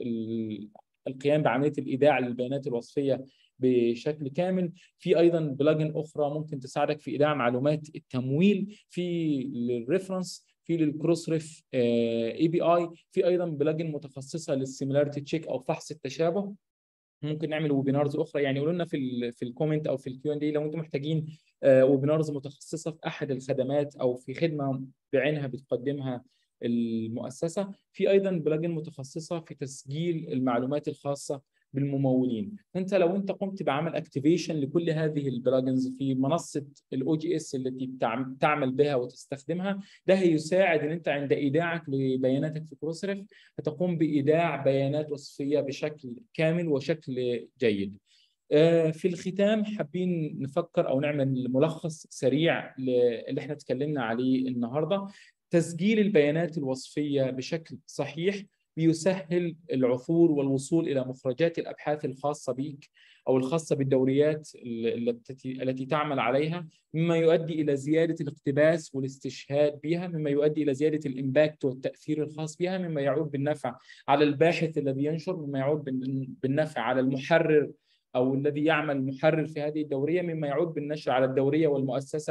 القيام بعمليه الايداع للبيانات الوصفيه بشكل كامل في ايضا بلجن اخرى ممكن تساعدك في ايداع معلومات التمويل في الريفرنس في للكروس ريف اي بي اي في ايضا بلجن متخصصه للسيميلاريتي تشيك او فحص التشابه ممكن نعمل ويبينارز اخرى يعني قولوا لنا في ال في الكومنت او في الكيو ان دي لو انتم محتاجين ويبينارز متخصصه في احد الخدمات او في خدمه بعينها بتقدمها المؤسسه في ايضا بلجن متخصصه في تسجيل المعلومات الخاصه بالممولين فانت لو انت قمت بعمل اكتيفيشن لكل هذه البلجنز في منصه الاو جي اس التي تعمل بها وتستخدمها ده هيساعد ان انت عند ايداعك لبياناتك في كروسريف هتقوم بايداع بيانات وصفيه بشكل كامل وشكل جيد في الختام حابين نفكر او نعمل ملخص سريع اللي احنا اتكلمنا عليه النهارده تسجيل البيانات الوصفيه بشكل صحيح بيسهل العثور والوصول الى مخرجات الابحاث الخاصه بيك او الخاصه بالدوريات التي التي تعمل عليها مما يؤدي الى زياده الاقتباس والاستشهاد بها مما يؤدي الى زياده الامباكت والتاثير الخاص بها مما يعود بالنفع على الباحث الذي ينشر مما يعود بالنفع على المحرر او الذي يعمل محرر في هذه الدوريه مما يعود بالنشر على الدوريه والمؤسسه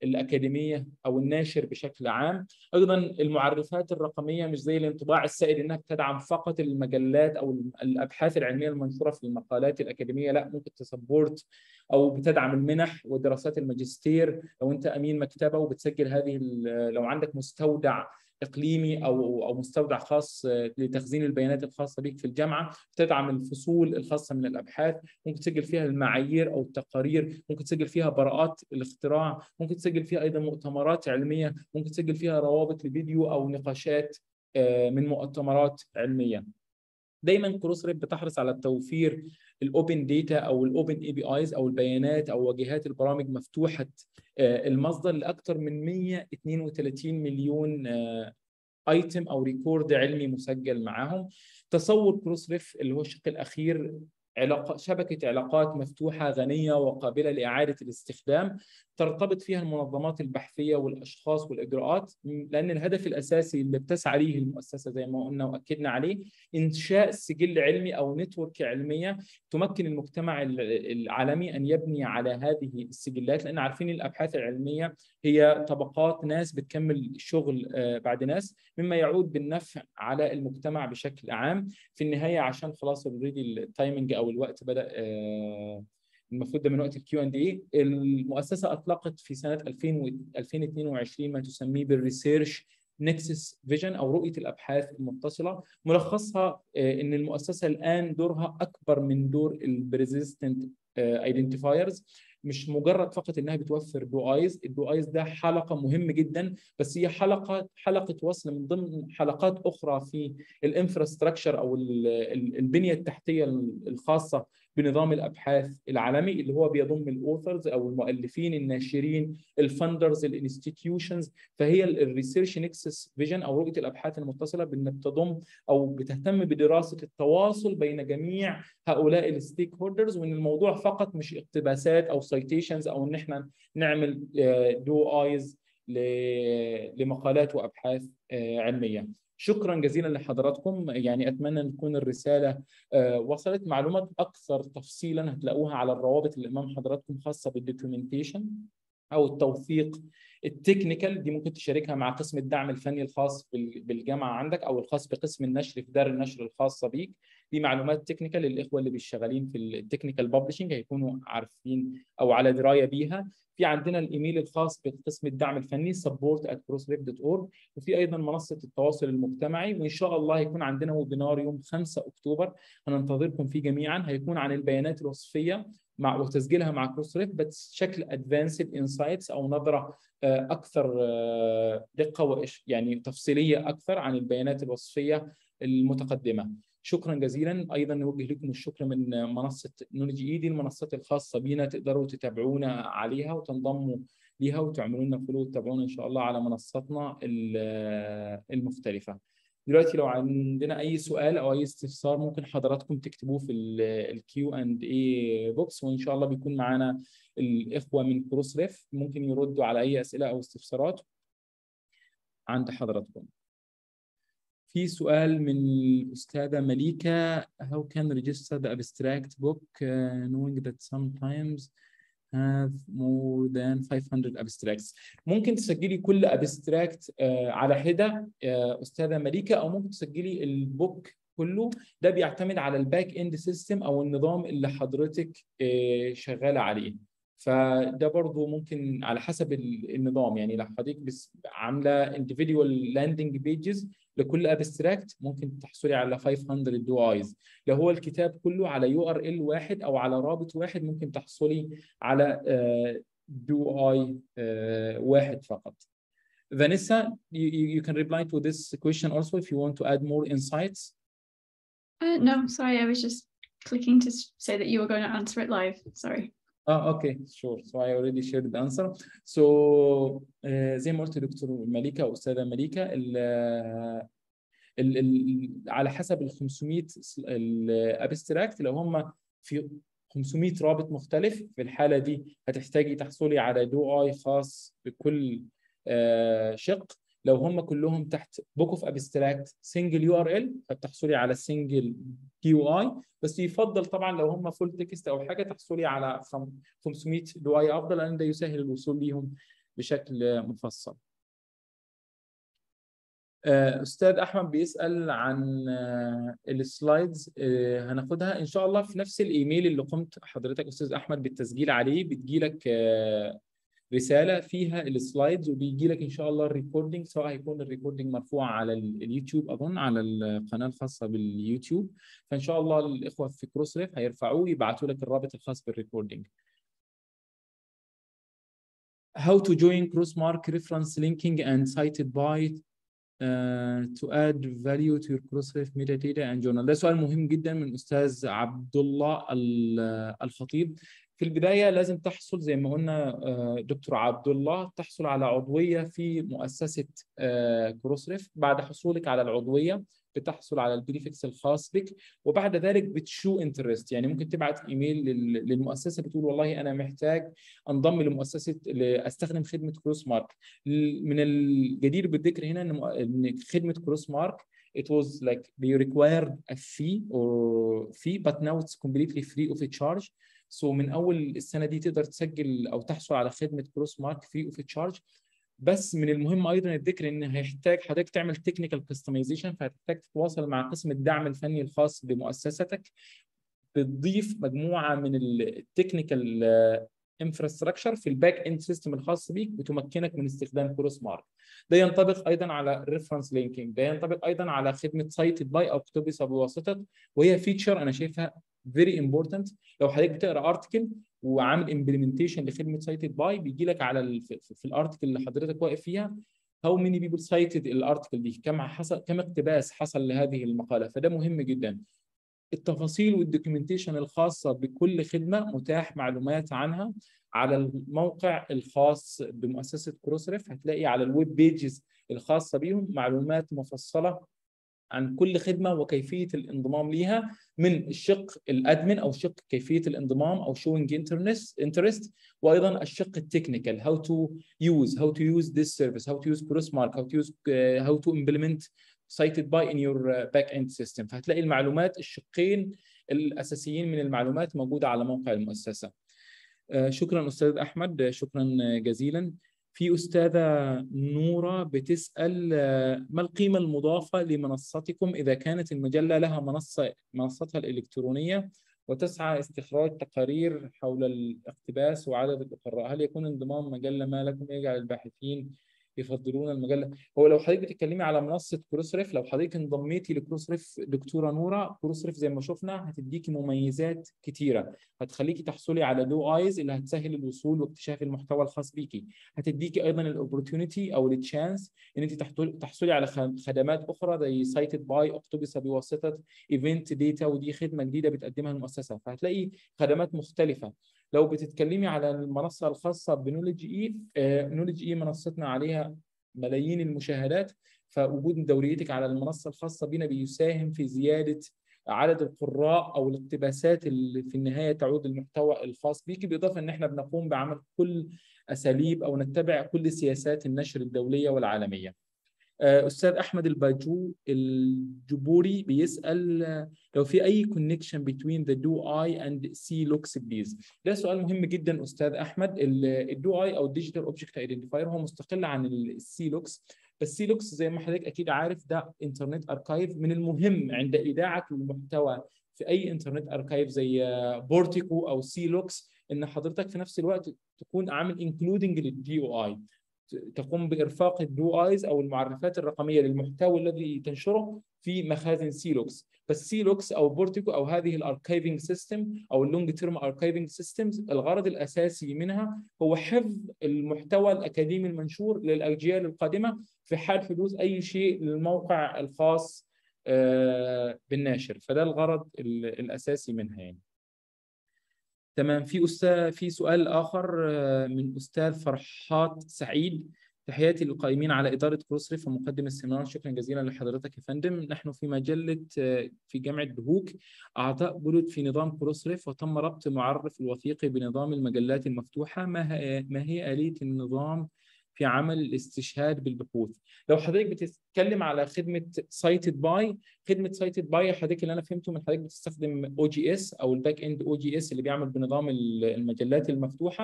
الاكاديميه او الناشر بشكل عام ايضا المعرفات الرقميه مش زي الانطباع السائد انها بتدعم فقط المجلات او الابحاث العلميه المنشوره في المقالات الاكاديميه لا ممكن تسبورت او بتدعم المنح ودراسات الماجستير لو انت امين مكتبه وبتسجل هذه لو عندك مستودع اقليمي او او مستودع خاص لتخزين البيانات الخاصه بك في الجامعه تدعم الفصول الخاصه من الابحاث ممكن تسجل فيها المعايير او التقارير ممكن تسجل فيها براءات الاختراع ممكن تسجل فيها ايضا مؤتمرات علميه ممكن تسجل فيها روابط لفيديو او نقاشات من مؤتمرات علميه دايما كروس ريب بتحرص على التوفير الاوبن داتا او الاوبن اي بي ايز او البيانات او واجهات البرامج مفتوحه المصدر لاكثر من 132 مليون ايتم او ريكورد علمي مسجل معاهم تصور كروس ريف اللي هو الشق الاخير علاقة شبكة علاقات مفتوحة غنية وقابلة لإعادة الاستخدام ترتبط فيها المنظمات البحثية والأشخاص والإجراءات لأن الهدف الأساسي اللي بتسعى ليه المؤسسة زي ما قلنا وأكدنا عليه إنشاء سجل علمي أو نتورك علمية تمكن المجتمع العالمي أن يبني على هذه السجلات لأن عارفين الأبحاث العلمية هي طبقات ناس بتكمل شغل بعد ناس مما يعود بالنفع على المجتمع بشكل عام في النهاية عشان خلاص اوريدي التايمنج أو الوقت بدأ المفروض ده من وقت الكيو اند اي المؤسسه اطلقت في سنه 2000 2022 ما تسميه بالريسيرش نكسس فيجن او رؤيه الابحاث المتصله ملخصها ان المؤسسه الان دورها اكبر من دور البريزيستنت ايدنتيفايرز مش مجرد فقط انها بتوفر دو ايز الدو ايز ده حلقه مهم جدا بس هي حلقه حلقه وصل من ضمن حلقات اخرى في الانفراستراكشر او البنيه التحتيه الخاصه بنظام الابحاث العالمي اللي هو بيضم الاوثرز او المؤلفين الناشرين الفندرز الانستتيوشنز فهي الريسيرش نكسس فيجن او رؤيه الابحاث المتصله بان بتضم او بتهتم بدراسه التواصل بين جميع هؤلاء الستيك هولدرز وان الموضوع فقط مش اقتباسات او سايتيشنز او ان احنا نعمل دو ايز لمقالات وابحاث علميه شكرا جزيلا لحضراتكم يعني اتمنى ان تكون الرساله وصلت معلومات اكثر تفصيلا هتلاقوها على الروابط اللي امام حضراتكم خاصه بالدوكيومنتيشن او التوثيق التكنيكال دي ممكن تشاركها مع قسم الدعم الفني الخاص بالجامعه عندك او الخاص بقسم النشر في دار النشر الخاصه بيك دي معلومات تكنيكال للاخوه اللي بيشتغلين في التكنيكال ببلشنج هيكونوا عارفين او على درايه بيها في عندنا الايميل الخاص بقسم الدعم الفني support@crossref.org وفي ايضا منصه التواصل المجتمعي وان شاء الله هيكون عندنا ويبينار يوم 5 اكتوبر هننتظركم فيه جميعا هيكون عن البيانات الوصفيه مع وتسجيلها مع كروس ريف بس شكل ادفانسد انسايتس او نظره اكثر دقه وإش يعني تفصيليه اكثر عن البيانات الوصفيه المتقدمه شكرا جزيلا ايضا نوجه لكم الشكر من منصه نولوجي اي دي المنصات الخاصه بينا تقدروا تتابعونا عليها وتنضموا ليها وتعملوا لنا فولو وتتابعونا ان شاء الله على منصاتنا المختلفه دلوقتي لو عندنا اي سؤال او اي استفسار ممكن حضراتكم تكتبوه في الكيو اند اي بوكس وان شاء الله بيكون معانا الاخوه من كروس ريف ممكن يردوا على اي اسئله او استفسارات عند حضراتكم في سؤال من الأستاذة مليكة how can register the abstract book uh, knowing that sometimes have more than 500 abstracts ممكن تسجلي كل abstract uh, على حدة uh, أستاذة مليكة أو ممكن تسجلي البوك كله ده بيعتمد على الباك اند سيستم او النظام اللي حضرتك uh, شغاله عليه فده برضو ممكن على حسب النظام يعني لو حضرتك بس عامله individual landing pages لكل ابستراكت ممكن تحصلي على 500 دو ايز لو هو الكتاب كله على يو ار ال واحد او على رابط واحد ممكن تحصلي على دو اي واحد فقط Vanessa, you, you can reply to this question also if you want to add more insights.
Uh, no, sorry, I was just clicking to say that you were going to answer it live. Sorry.
اه اوكي sure so I already shared the answer so uh, زي ما قلت دكتور مليكه واستاذه مليكه ال ال ال على حسب ال 500 الابستراكت لو هم في 500 رابط مختلف في الحاله دي هتحتاجي تحصلي على دو اي خاص بكل uh, شق لو هم كلهم تحت بوك اوف ابستراكت سنجل يو ار ال فبتحصلي على سنجل كيو اي بس يفضل طبعا لو هم فول تكست او حاجه تحصلي على 500 دو اي افضل لان ده يسهل الوصول ليهم بشكل مفصل استاذ احمد بيسال عن السلايدز هناخدها ان شاء الله في نفس الايميل اللي قمت حضرتك استاذ احمد بالتسجيل عليه بتجيلك رساله فيها السلايدز وبيجي لك ان شاء الله الريكوردنج سواء هيكون الريكوردنج مرفوع على اليوتيوب اظن على القناه الخاصه باليوتيوب فان شاء الله الاخوه في كروس ريف هيرفعوه ويبعتوا لك الرابط الخاص بالريكوردنج How to join crossmark reference linking and cited by uh, to add value to your crossref metadata and journal ده سؤال مهم جدا من استاذ عبد الله الخطيب في البدايه لازم تحصل زي ما قلنا دكتور عبد الله تحصل على عضويه في مؤسسه كروسريف بعد حصولك على العضويه بتحصل على البريفكس الخاص بك وبعد ذلك بتشو انترست يعني ممكن تبعت ايميل للمؤسسه بتقول والله انا محتاج انضم لمؤسسه استخدم خدمه كروس مارك من الجدير بالذكر هنا ان خدمه كروس مارك it was like they required a fee or fee but now it's completely free of charge سو so من اول السنه دي تقدر تسجل او تحصل على خدمه كروس مارك فري اوف تشارج بس من المهم ايضا الذكر ان هيحتاج حضرتك تعمل تكنيكال كستمايزيشن فهتحتاج تتواصل مع قسم الدعم الفني الخاص بمؤسستك بتضيف مجموعه من التكنيكال انفراستراكشر في الباك اند سيستم الخاص بيك بتمكنك من استخدام كروس مارك ده ينطبق ايضا على الريفرنس لينكينج ده ينطبق ايضا على خدمه سايتد باي او اقتبس بواسطه وهي فيتشر انا شايفها فيري امبورتنت لو حضرتك بتقرا ارتكل وعامل امبلمنتيشن لخدمه سايتد باي بيجي لك على ال في, في الارتكل اللي حضرتك واقف فيها هاو ماني بيبل سايتد الارتكل دي كم حصل كم اقتباس حصل لهذه المقاله فده مهم جدا التفاصيل والدوكيومنتيشن الخاصه بكل خدمه متاح معلومات عنها على الموقع الخاص بمؤسسه كروسريف هتلاقي على الويب بيجز الخاصه بيهم معلومات مفصله عن كل خدمه وكيفيه الانضمام ليها من الشق الادمن او شق كيفيه الانضمام او شوينج انترست وايضا الشق التكنيكال هاو تو يوز هاو تو يوز ذيس سيرفيس هاو تو يوز كروس مارك هاو تو يوز هاو تو امبلمنت cited by in your back end system فهتلاقي المعلومات الشقين الاساسيين من المعلومات موجوده على موقع المؤسسه شكرا استاذ احمد شكرا جزيلا في استاذه نوره بتسال ما القيمه المضافه لمنصتكم اذا كانت المجله لها منصه منصتها الالكترونيه وتسعى استخراج تقارير حول الاقتباس وعدد القراء هل يكون انضمام مجله ما لكم يجعل الباحثين يفضلون المجله هو لو حضرتك بتتكلمي على منصه كروسريف لو حضرتك انضميتي لكروسريف دكتوره نوره كروسريف زي ما شفنا هتديكي مميزات كتيره هتخليكي تحصلي على دو ايز اللي هتسهل الوصول واكتشاف المحتوى الخاص بيكي هتديكي ايضا الاوبورتيونيتي او التشانس ان انت تحصلي على خدمات اخرى زي سايتد باي اقتبس بواسطه ايفنت داتا ودي خدمه جديده بتقدمها المؤسسه فهتلاقي خدمات مختلفه لو بتتكلمي على المنصه الخاصه بنولج اي نولج اي منصتنا عليها ملايين المشاهدات فوجود دوريتك على المنصه الخاصه بنا بيساهم في زياده عدد القراء او الاقتباسات اللي في النهايه تعود للمحتوى الخاص بيك بالاضافه ان احنا بنقوم بعمل كل اساليب او نتبع كل سياسات النشر الدوليه والعالميه. استاذ احمد الباجو الجبوري بيسال لو في اي كونكشن بين ذا دو اي اند سي لوكس بليز ده سؤال مهم جدا استاذ احمد الدو اي او الديجيتال اوبجكت ايدنتيفاير هو مستقل عن السي لوكس بس سي لوكس زي ما حضرتك اكيد عارف ده انترنت اركايف من المهم عند ايداعك للمحتوى في اي انترنت اركايف زي بورتيكو او سي لوكس ان حضرتك في نفس الوقت تكون عامل انكلودنج للدي او اي تقوم بارفاق الدو ايز او المعرفات الرقميه للمحتوى الذي تنشره في مخازن سيلوكس بس سيلوكس او بورتيكو او هذه الاركايفنج سيستم او اللونج تيرم اركايفنج سيستمز الغرض الاساسي منها هو حفظ المحتوى الاكاديمي المنشور للاجيال القادمه في حال حدوث اي شيء للموقع الخاص بالناشر فده الغرض الاساسي منها يعني تمام في استاذ في سؤال اخر من استاذ فرحات سعيد تحياتي للقائمين على اداره كروسريف ومقدم السيمينار شكرا جزيلا لحضرتك يا فندم نحن في مجله في جامعه بهوك اعضاء بلد في نظام كروسريف وتم ربط معرف الوثيقي بنظام المجلات المفتوحه ما هي ما هي اليه النظام في عمل الاستشهاد بالبحوث لو حضرتك بتتكلم على خدمه سايتد باي خدمه سايتد باي حضرتك اللي انا فهمته من حضرتك بتستخدم او جي اس او الباك اند او جي اس اللي بيعمل بنظام المجلات المفتوحه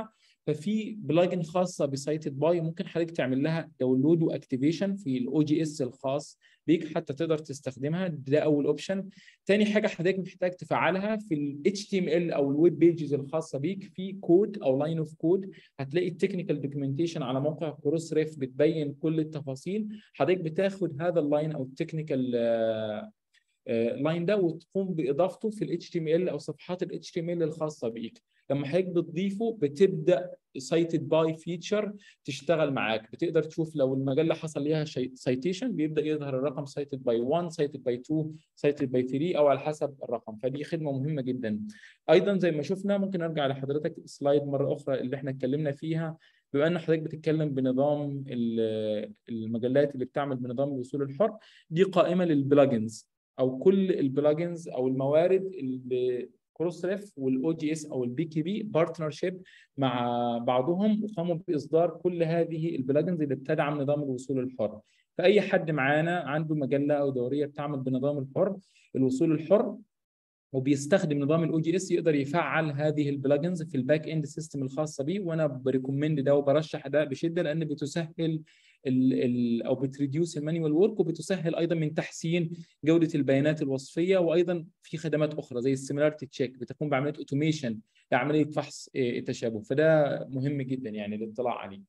ففي بلجن خاصه بسايتد باي ممكن حضرتك تعمل لها داونلود واكتيفيشن في الاو جي اس الخاص بيك حتى تقدر تستخدمها ده اول اوبشن تاني حاجه حضرتك محتاج تفعلها في ال HTML او الويب بيجز الخاصه بيك في كود او لاين اوف كود هتلاقي التكنيكال دوكيومنتيشن على موقع كروس ريف بتبين كل التفاصيل حضرتك بتاخد هذا اللاين او التكنيكال لاين ده وتقوم باضافته في ال HTML او صفحات ال HTML الخاصه بيك لما حضرتك بتضيفه بتبدا سايتد باي فيتشر تشتغل معاك بتقدر تشوف لو المجله حصل ليها سايتيشن بيبدا يظهر الرقم سايتد باي 1 سايتد باي 2 سايتد باي 3 او على حسب الرقم فدي خدمه مهمه جدا ايضا زي ما شفنا ممكن ارجع لحضرتك سلايد مره اخرى اللي احنا اتكلمنا فيها بما ان حضرتك بتتكلم بنظام المجلات اللي بتعمل بنظام الوصول الحر دي قائمه للبلجنز او كل البلجنز او الموارد اللي كروس ريف والاو جي اس او البي كي بي بارتنرشيب مع بعضهم وقاموا باصدار كل هذه البلجنز اللي بتدعم نظام الوصول الحر فاي حد معانا عنده مجله او دوريه بتعمل بنظام الحر الوصول الحر وبيستخدم نظام الاو جي اس يقدر يفعل هذه البلجنز في الباك اند سيستم الخاصه بيه وانا بريكومند ده وبرشح ده بشده لان بتسهل ال ال او بتريديوس المانيوال ورك وبتسهل ايضا من تحسين جوده البيانات الوصفيه وايضا في خدمات اخرى زي السيميلاريتي تشيك بتقوم بعمليه اوتوميشن لعمليه فحص التشابه فده مهم جدا يعني الاطلاع عليه.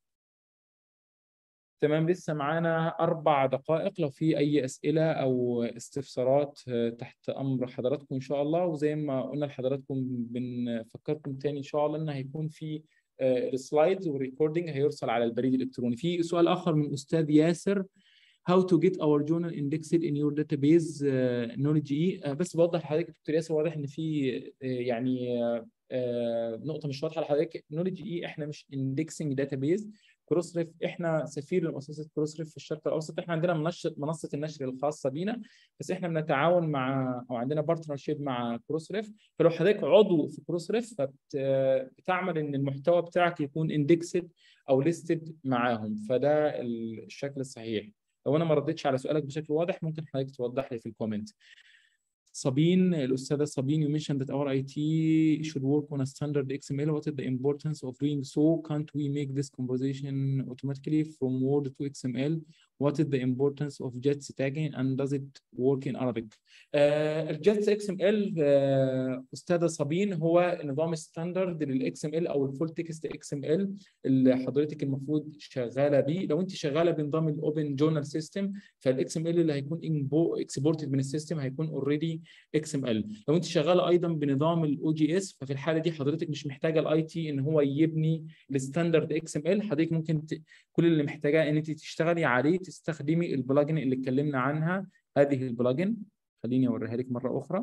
تمام لسه معانا أربع دقائق لو في أي أسئلة أو استفسارات تحت أمر حضراتكم إن شاء الله وزي ما قلنا لحضراتكم بنفكركم تاني إن شاء الله إن هيكون في السلايدز والريكوردينج هيرسل على البريد الإلكتروني في سؤال آخر من أستاذ ياسر How to get our journal indexed in your database uh, knowledge E uh, بس بوضح لحضرتك دكتور ياسر واضح إن في uh, يعني نقطة مش واضحة لحضرتك knowledge E إحنا مش indexing database كروس ريف احنا سفير لمؤسسه كروس ريف في الشرق الاوسط احنا عندنا منشر منصه النشر الخاصه بينا بس احنا بنتعاون مع او عندنا بارتنرشيب مع كروس ريف فلو حضرتك عضو في كروس ريف فبتعمل ان المحتوى بتاعك يكون اندكسد او ليستد معاهم فده الشكل الصحيح لو انا ما ردتش على سؤالك بشكل واضح ممكن حضرتك توضح لي في الكومنت Sabine, الأستاذة Sabine, you mentioned that our IT should work on a standard XML. What is the importance of doing so? Can't we make this conversation automatically from Word to XML? What is the importance of JETS tagging and does it work in Arabic? Uh, الجيتس XML uh, أستاذة صابين هو نظام ستاندرد للإكس ام ال أو الفول تكست اكس ام ال اللي حضرتك المفروض شغالة بيه لو أنت شغالة بنظام الأوبن جورنال سيستم فالإكس ام ال اللي هيكون اكسبورتد من السيستم هيكون اوريدي اكس ام ال لو انت شغاله ايضا بنظام الاو جي اس ففي الحاله دي حضرتك مش محتاجه الاي تي ان هو يبني الستاندرد اكس ام ال حضرتك ممكن ت... كل اللي محتاجاه ان انت تشتغلي عليه تستخدمي البلجن اللي اتكلمنا عنها هذه البلجن خليني اوريها لك مره اخرى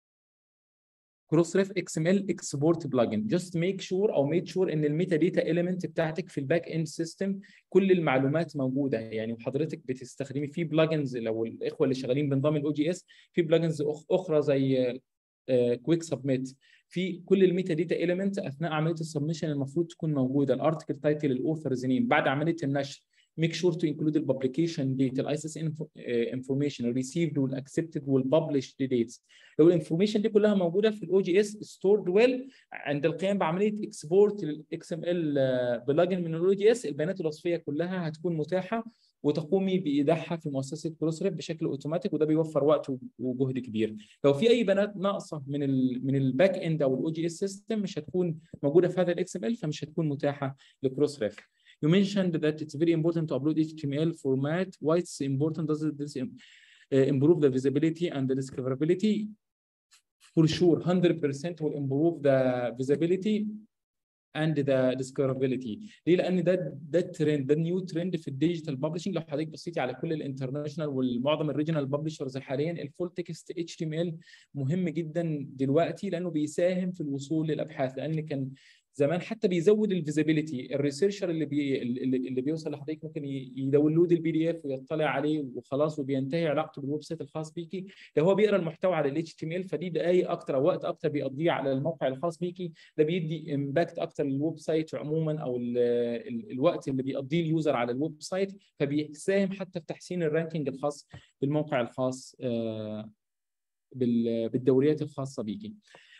كروس ريف اكس ام ال اكسبورت بلجن جاست ميك شور او ميك شور ان الميتا داتا اليمنت بتاعتك في الباك اند سيستم كل المعلومات موجوده يعني وحضرتك بتستخدمي في بلجنز لو الاخوه اللي شغالين بنظام الاو جي اس في بلجنز اخرى زي كويك سبميت في كل الميتا داتا اليمنت اثناء عمليه السبمشن المفروض تكون موجوده الارتكل تايتل الاوثرز نيم بعد عمليه النشر make sure to include the publication date, ال ISSN information, ال received وال accepted وال published dates. لو الانفورميشن دي كلها موجوده في الاو جي اس stored well عند القيام بعمليه اكسبورت للاكس ام ال بلجن من الاو جي اس البيانات الوصفيه كلها هتكون متاحه وتقومي بايداعها في مؤسسه كروس ريف بشكل اوتوماتيك وده بيوفر وقت وجهد كبير. لو في اي بيانات ناقصه من ال من الباك اند او الاو جي اس سيستم مش هتكون موجوده في هذا الاكس ام ال فمش هتكون متاحه لكروس ريف. You mentioned that it's very important to upload HTML format. Why it's important? Does it this improve the visibility and the discoverability? For sure, 100% will improve the visibility and the discoverability. ليه؟ لأن ده ده الترند ده النيو ترند في الديجيتال ببلشنج لو حضرتك بصيتي على كل الانترناشونال والمعظم الريجنال ببلشرز حاليا الفول تكست اتش تي ام ال مهم جدا دلوقتي لأنه بيساهم في الوصول للأبحاث لأن كان زمان حتى بيزود الفيزيبيليتي الريسيرشر اللي بي اللي بيوصل لحضرتك ممكن يداونلود البي دي اف ويطلع عليه وخلاص وبينتهي علاقته بالويب سايت الخاص بيكي لو هو بيقرا المحتوى على الاتش تي ام ال فدي دقائق اكتر او وقت اكتر بيقضيه على الموقع الخاص بيكي ده بيدي امباكت اكتر للويب سايت عموما او ال ال الوقت اللي بيقضيه اليوزر على الويب سايت فبيساهم حتى في تحسين الرانكينج الخاص بالموقع الخاص بالدوريات الخاصه بيكي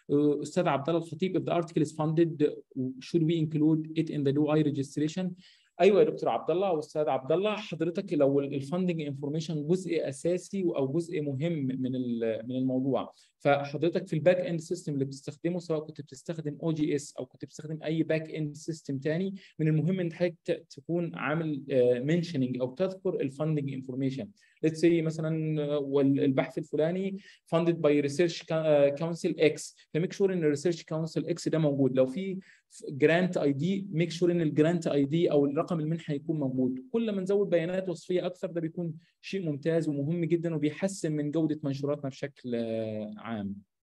Uh, استاذ عبد الله الخطيب if the article is funded should we include it in the DOI registration ايوه يا دكتور عبد الله واستاذ عبد الله حضرتك لو الفاندنج انفورميشن جزء اساسي او جزء مهم من من الموضوع فحضرتك في الباك اند سيستم اللي بتستخدمه سواء كنت بتستخدم او جي اس او كنت بتستخدم اي باك اند سيستم تاني من المهم ان حضرتك تكون عامل منشننج او تذكر الفاندنج انفورميشن ليتس سي مثلا والبحث الفلاني funded by research council X فميك شور ان الريسيرش كونسل اكس ده موجود لو في جرانت اي دي ميك شور ان الجرانت اي دي او الرقم المنحه يكون موجود كل ما نزود بيانات وصفيه اكثر ده بيكون شيء ممتاز ومهم جدا وبيحسن من جوده منشوراتنا بشكل عام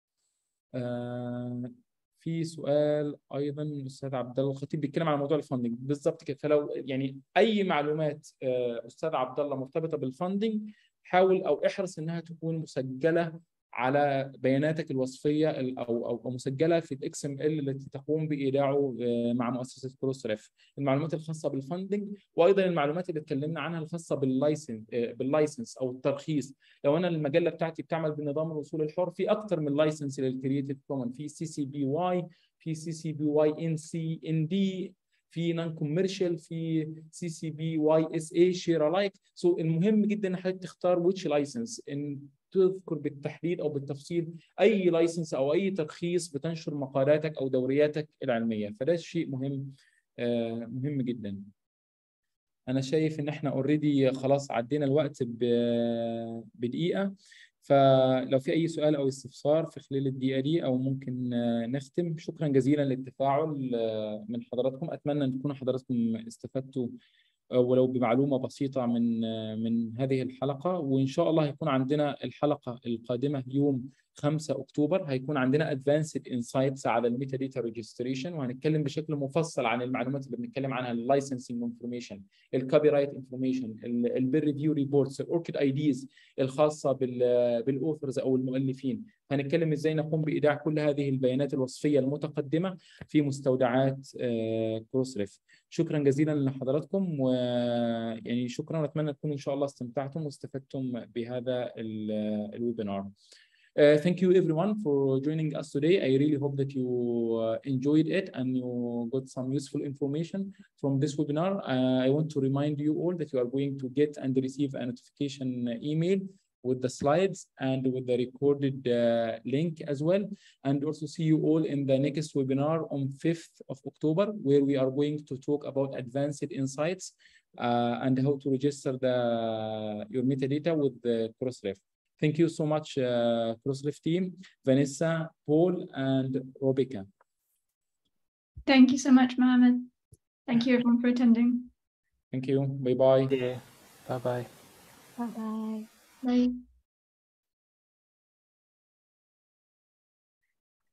آه في سؤال ايضا الاستاذ عبد الله الخطيب بيتكلم عن موضوع الفندنج بالظبط كده فلو يعني اي معلومات استاذ عبد الله مرتبطه بالفندنج حاول او احرص انها تكون مسجله على بياناتك الوصفيه او او مسجله في الاكس ام ال التي تقوم بايداعه مع مؤسسه كروس ريف المعلومات الخاصه بالفندنج وايضا المعلومات اللي اتكلمنا عنها الخاصه باللايسنس باللايسنس او الترخيص لو انا المجله بتاعتي بتعمل بنظام الوصول الحر في اكثر من لايسنس للكرييتيف كومن في سي سي بي واي في سي سي بي واي ان سي ان دي في نون كوميرشال في سي سي بي واي اس اي شير لايك سو المهم جدا ان حضرتك تختار ويتش لايسنس ان تذكر بالتحديد او بالتفصيل اي لايسنس او اي ترخيص بتنشر مقالاتك او دورياتك العلميه فده شيء مهم آه مهم جدا انا شايف ان احنا اوريدي خلاص عدينا الوقت بدقيقه فلو في اي سؤال او استفسار في خلال الدقيقه دي او ممكن نختم شكرا جزيلا للتفاعل من حضراتكم اتمنى ان تكونوا حضراتكم استفدتوا ولو بمعلومه بسيطه من من هذه الحلقه وان شاء الله هيكون عندنا الحلقه القادمه يوم 5 اكتوبر هيكون عندنا ادفانسد انسايتس على الميتا داتا ريجستريشن وهنتكلم بشكل مفصل عن المعلومات اللي بنتكلم عنها اللايسنسنج انفورميشن الكوبي رايت انفورميشن البير ريفيو ريبورتس الاوركيد اي ديز الخاصه بالاوثرز او المؤلفين هنتكلم ازاي نقوم بايداع كل هذه البيانات الوصفيه المتقدمه في مستودعات كروس ريف شكرا جزيلا لحضراتكم ويعني شكرا واتمنى تكونوا ان شاء الله استمتعتم واستفدتم بهذا الويبينار Uh, thank you everyone for joining us today. I really hope that you uh, enjoyed it and you got some useful information from this webinar. Uh, I want to remind you all that you are going to get and receive a notification email with the slides and with the recorded link as well. And also see you all in the next webinar on 5th of October, where we are going to talk about advanced insights and how to register the, your metadata with the Crossref. Thank you so much, uh, Crossref team, Vanessa, Paul, and Rebecca.
Thank you so much, Mohammed. Thank you everyone for attending.
Thank you. Bye-bye.
Yeah. Bye-bye.
Bye-bye.
Bye.